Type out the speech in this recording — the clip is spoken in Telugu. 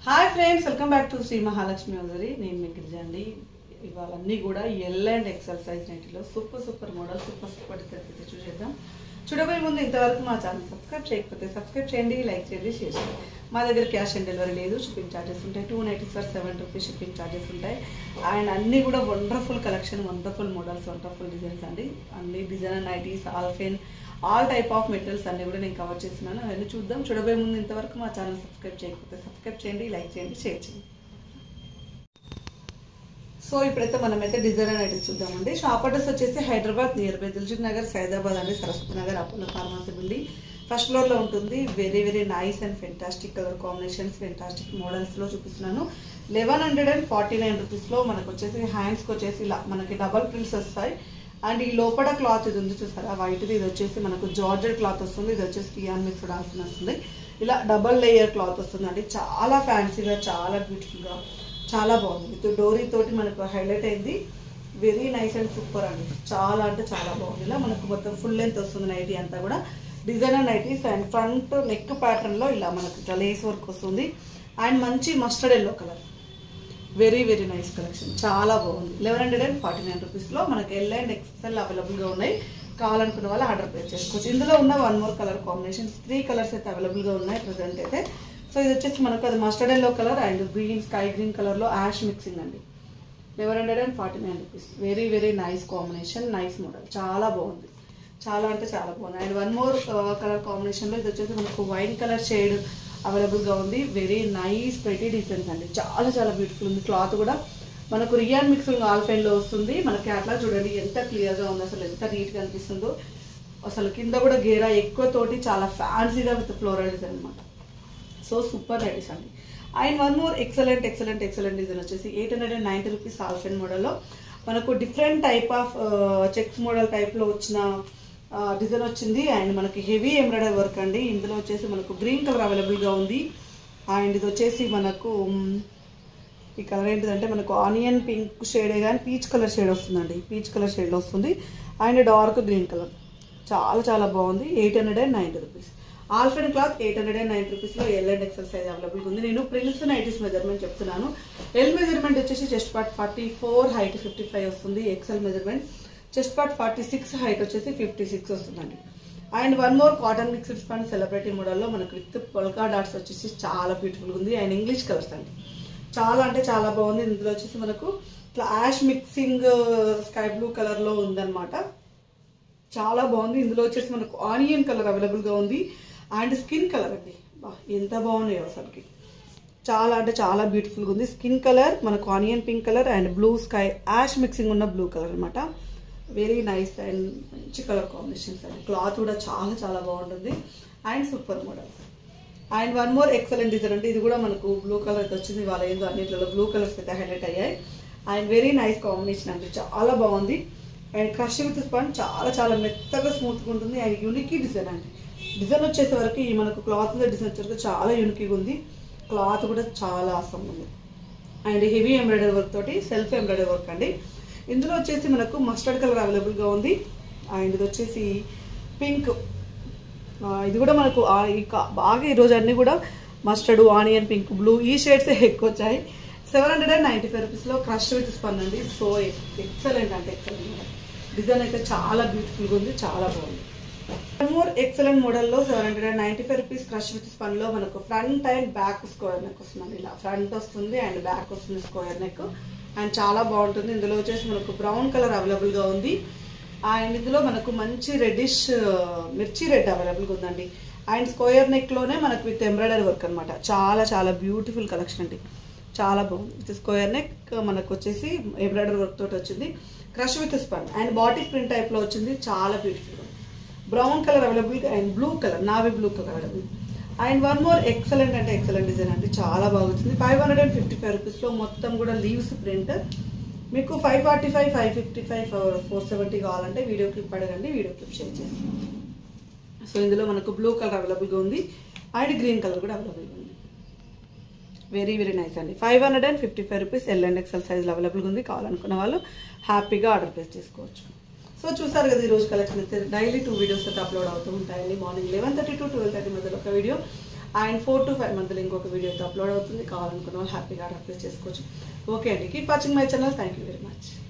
hi friends welcome back to Shri Mahalakshmi jewellery నేను మీ గిరిజ అండి ఇవాళ అన్నీ కూడా ఎల్ అండ్ ఎక్సెల్ సైజ్ నైటీలో super super model super super designs అయితే చూసేద్దాం చూడబోయే ముందు ఇంతవరకు మా ఛానల్ సబ్స్క్రైబ్ చేయకపోతే సబ్స్క్రైబ్ చేయండి లైక్ చేయండి షేర్ చేయండి మా దగ్గర క్యాష్ ఆన్ డెలివరీ లేదు షిప్పింగ్ ఛార్జెస్ ఉంటాయి two ninety four seven rupees shipping charges ఉంటాయి అండ్ అన్నీ కూడా wonderful collection wonderful models wonderful designs అండి అన్ని డిజైనర్ నైటీస్ ఆల్ఫెన్ ఆల్ టైప్ ఆఫ్ మెటీరియల్స్ అన్ని కూడా నేను కవర్ చేస్తున్నాను అవన్నీ చూద్దాం చూడబోయే ముందు ఇంతవరకు మా ఛానల్ సబ్స్క్రైబ్ చేయకపోతే సబ్స్క్రైబ్ చేయండి లైక్ చేయండి షేర్ చేయండి సో ఇప్పుడైతే మనమైతే డిజైనర్ నైటీస్ చూద్దామండి షాప్ అడ్రస్ వచ్చేసి హైదరాబాద్ నియర్ బై దిల్సుఖ్ నగర్ సైదాబాద్ అండి Saraswati Nagar Apollo pharmacy building first ఫ్లోర్లో ఉంటుంది very very nice and fantastic colour combinations fantastic మోడల్స్లో చూపిస్తున్నాను eleven hundred and forty nine రూపీస్లో మనకు వచ్చేసి హ్యాండ్స్కి వచ్చేసి ఇలా మనకి డబల్ ప్రింట్స్ వస్తాయి అండ్ ఈ లోపల క్లాత్ ఇది ఉంది చూసారా వైట్ది ఇది వచ్చేసి మనకు జార్జెడ్ క్లాత్ వస్తుంది ఇది వచ్చేసి కియాన్ మిక్స్డ్ ఆల్ఫిన్ వస్తుంది ఇలా డబల్ లేయర్ క్లాత్ వస్తుంది అండి చాలా ఫ్యాన్సీగా చాలా బ్యూటిఫుల్గా చాలా బాగుంది విత్ డోరీ తోటి మనకు హైలైట్ అయింది వెరీ నైస్ అండ్ సూపర్ అండి చాలా అంటే చాలా బాగుంది ఇలా మనకు మొత్తం ఫుల్ లెంత్ వస్తుంది నైటీ అంతా కూడా designer nighties and front neck ప్యాటర్న్లో ఇలా మనకు ఇట్లా లేస్ వర్క్ వస్తుంది అండ్ మంచి mustard yellow colour very very nice collection చాలా బాగుంది eleven hundred and forty nine రూపీస్లో మనకి ఎల్ అండ్ ఎక్స్ఎల్ అవైలబుల్గా ఉన్నాయి కావాలనుకున్న వాళ్ళు ఆర్డర్ ప్లేస్ చేసుకోవచ్చు ఇందులో ఉన్న one more colour combinations three colours అయితే అవైలబుల్గా ఉన్నాయి ప్రజెంట్ అయితే సో ఇది వచ్చేసి మనకు అది mustard yellow colour and green sky green కలర్లో యాష్ మిక్సింగ్ అండి eleven hundred and forty nine rupees very very nice combination nice model చాలా బాగుంది చాలా అంటే చాలా బాగుంది అండ్ వన్ మోర్ కలర్ కాంబినేషన్లో ఇది వచ్చేసి మనకు వైన్ కలర్ షేడ్ అవైలబుల్గా ఉంది వెరీ నైస్ పెట్టి డిజైన్స్ అండి చాలా చాలా బ్యూటిఫుల్ ఉంది క్లాత్ కూడా మనకు రియాన్ మిక్సింగ్ ఆల్ఫైన్లో వస్తుంది మనకి అట్లా చూడండి ఎంత క్లియర్గా ఉంది అసలు ఎంత నీట్గా అనిపిస్తుందో అసలు కింద కూడా గేరా ఎక్కువ తోటి చాలా ఫ్యాన్సీగా విత్ ఫ్లోరల్ డిజైన్ అనమాట సో సూపర్ నైటీస్ అండి and one more excellent excellent excellent design వచ్చేసి eight hundred and ninety rupees ఆల్ఫెన్ మోడల్లో మనకు different type of checks model టైప్లో వచ్చిన డిజైన్ వచ్చింది అండ్ మనకి హెవీ ఎంబ్రాయిడరీ వర్క్ అండి ఇందులో వచ్చేసి మనకు గ్రీన్ కలర్ అవైలబుల్గా ఉంది అండ్ ఇది వచ్చేసి మనకు ఈ కలర్ ఏంటిదంటే మనకు ఆనియన్ పింక్ షేడే కానీ పీచ్ కలర్ షేడ్ వస్తుందండి పీచ్ కలర్ షేడ్లో వస్తుంది అండ్ డార్క్ గ్రీన్ కలర్ చాలా చాలా బాగుంది eight hundred and ninety rupees ఆల్ఫెన్ cloth eight hundred and nine రూపీస్లో ఎల్ అండ్ ఎక్సెల్ సైజ్ అవైలబుల్గా ఉంది నేను ప్రిన్స్ నైటీస్ మెజర్మెంట్ చెప్తున్నాను ఎల్ మెజర్మెంట్ వచ్చేసి chest part forty four height fifty five వస్తుంది XL measurement chest part forty six height వచ్చేసి ఫిఫ్టీ సిక్స్ వస్తుందండి and one more cotton mixed span celebrity మోడల్లో మనకు విత్ పొల్కా డాట్స్ వచ్చేసి చాలా బ్యూటిఫుల్గా ఉంది అండ్ ఇంగ్లీష్ కలర్స్ అండి చాలా అంటే చాలా బాగుంది ఇందులో వచ్చేసి మనకు ఇట్లా యాష్ మిక్సింగ్ స్కై బ్లూ కలర్లో ఉందన్నమాట చాలా బాగుంది ఇందులో వచ్చేసి మనకు ఆనియన్ కలర్ అవైలబుల్గా ఉంది అండ్ స్కిన్ కలర్ అండి బా ఎంత బాగున్నాయో అసలుకి చాలా అంటే చాలా బ్యూటిఫుల్గా ఉంది స్కిన్ కలర్ మనకు onion pink colour and blue sky ash mixing ఉన్న బ్లూ కలర్ అనమాట వెరీ నైస్ అండ్ మంచి కలర్ కాంబినేషన్స్ అండి క్లాత్ కూడా చాలా చాలా బాగుంటుంది and super model and one more excellent design అంటే ఇది కూడా మనకు బ్లూ కలర్ అయితే వచ్చింది వాళ్ళ ఏందో అన్నింటిలో బ్లూ కలర్స్ అయితే హైలైట్ అయ్యాయి అండ్ వెరీ నైస్ కాంబినేషన్ అండి చాలా బాగుంది అండ్ క్రష్ విత్ స్పన్ చాలా చాలా మెత్తగా స్మూత్గా ఉంటుంది అండ్ యూనిక్ డిజైన్ అండి డిజైన్ వచ్చేసే వరకు ఈ మనకు క్లాత్ మీద డిజైన్ వచ్చేసరికి చాలా యూనిక్గా ఉంది క్లాత్ కూడా చాలా అవసరం ఉంది అండ్ హెవీ ఎంబ్రాయిడరీ వర్క్ తోటి సెల్ఫ్ ఎంబ్రాయిడరీ వర్క్ అండి ఇందులో వచ్చేసి మనకు మస్టర్డ్ కలర్ అవైలబుల్గా ఉంది అండ్ ఇది వచ్చేసి పింక్ ఇది కూడా మనకు బాగా ఈరోజు అన్నీ కూడా మస్టర్డ్ ఆనియన్ పింక్ బ్లూ ఈ షేడ్స్ ఎక్కువ వచ్చాయి seven hundred and ninety five రూపీస్లో క్రష్ విత్ స్పన్ అండి సో ఎక్సలెంట్ అంటే ఎక్సలెంట్ డిజైన్ అయితే చాలా బ్యూటిఫుల్గా ఉంది చాలా బాగుంది మోర్ ఎక్సలెంట్ మోడల్లో seven hundred and ninety five rupees crush with స్పన్లో మనకు front and back square neck వస్తుంది ఇలా ఫ్రంట్ వస్తుంది అండ్ బ్యాక్ వస్తుంది స్క్వేర్ నెక్ అండ్ చాలా బాగుంటుంది ఇందులో వచ్చేసి మనకు బ్రౌన్ కలర్ అవైలబుల్గా ఉంది అండ్ ఇందులో మనకు మంచి రెడ్డిష్ మిర్చి రెడ్ అవైలబుల్గా ఉందండి అండ్ స్క్వేర్ నెక్లోనే మనకు విత్ ఎంబ్రాయిడరీ వర్క్ అనమాట చాలా చాలా బ్యూటిఫుల్ కలెక్షన్ అండి చాలా బాగుంది విత్ స్క్వేర్ నెక్ మనకు వచ్చేసి ఎంబ్రాయిడరీ వర్క్ తోటి వచ్చింది crush with spun and batik print టైప్లో వచ్చింది చాలా beautiful brown colour available and blue colour navy blue colour available and one more excellent అంటే ఎక్సలెంట్ డిజైన్ అండి చాలా బాగా వచ్చింది five hundred and fifty five రూపీస్లో మొత్తం కూడా లీవ్స్ ప్రింట్ మీకు five forty five five fifty five four seventy కావాలంటే వీడియో క్లిప్ అడగండి వీడియో క్లిప్ షేర్ చేస్తాం సో ఇందులో మనకు బ్లూ కలర్ అవైలబుల్గా ఉంది అండ్ గ్రీన్ కలర్ కూడా అవైలబుల్గా ఉంది వెరీ వెరీ నైస్ అండి five hundred and fifty five rupees L and XL సైజ్లో అవైలబుల్గా ఉంది కావాలనుకున్న వాళ్ళు హ్యాపీగా ఆర్డర్ ప్లేస్ చేసుకోవచ్చు సో చూసారు కదా ఈ రోజు కలెక్షన్ అయితే డైలీ టూ వీడియోస్ అయితే అప్లోడ్ అవుతూ ఉంటాయండి morning eleven thirty to twelve thirty మధ్యలో ఒక video and four to five మంత్లో ఇంకొక వీడియో అయితే అప్లోడ్ అవుతుంది కావాలనుకున్న వాళ్ళు హ్యాపీగా అప్లోడ్ చేసుకోవచ్చు ఓకే అండి keep watching my channel thank you very much